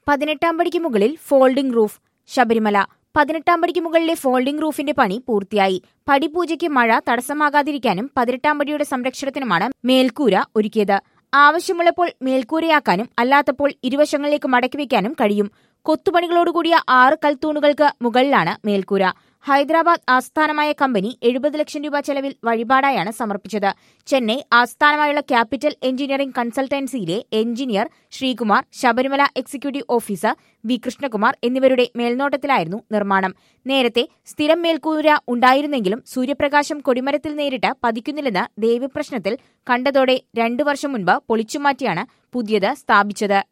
പതിനെട്ടാം പടിക്ക് മുകളിൽ folding roof Sabarimala പതിനെട്ടാം പടിക്ക് മുകളിലെ ഫോൾഡിംഗ് റൂഫിന്റെ പണി പൂർത്തിയായി പടിപൂജയ്ക്ക് മഴ തടസ്സമാകാതിരിക്കാനും പതിനെട്ടാം പടിയുടെ സംരക്ഷണത്തിനുമാണ് മേൽക്കൂര ഒരുക്കിയത് ആവശ്യമുള്ളപ്പോൾ മേൽക്കൂരയാക്കാനും അല്ലാത്തപ്പോൾ ഇരുവശങ്ങളിലേക്ക് മടക്കി വയ്ക്കാനും കഴിയും കൊത്തുപണികളോടുകൂടിയ ആറ് കൽത്തൂണുകൾക്ക് മുകളിലാണ് മേൽക്കൂര ഹൈദരാബാദ് ആസ്ഥാനമായ കമ്പനി എഴുപത് ലക്ഷം രൂപ ചെലവിൽ വഴിപാടായാണ് സമർപ്പിച്ചത് ചെന്നൈ ആസ്ഥാനമായുള്ള ക്യാപിറ്റൽ എഞ്ചിനീയറിംഗ് കൺസൾട്ടൻസിയിലെ engineer Sreekumar Sabarimala executive officer V Krishnakumar എന്നിവരുടെ മേൽനോട്ടത്തിലായിരുന്നു നിർമ്മാണം നേരത്തെ സ്ഥിരം മേൽക്കൂര ഉണ്ടായിരുന്നെങ്കിലും സൂര്യപ്രകാശം കൊടിമരത്തിൽ നേരിട്ട് പതിക്കുന്നില്ലെന്ന് ദേവീപ്രശ്നത്തിൽ കണ്ടതോടെ രണ്ടു വർഷം മുൻപ് പൊളിച്ചുമാറ്റിയാണ് പുതിയത് സ്ഥാപിച്ചത്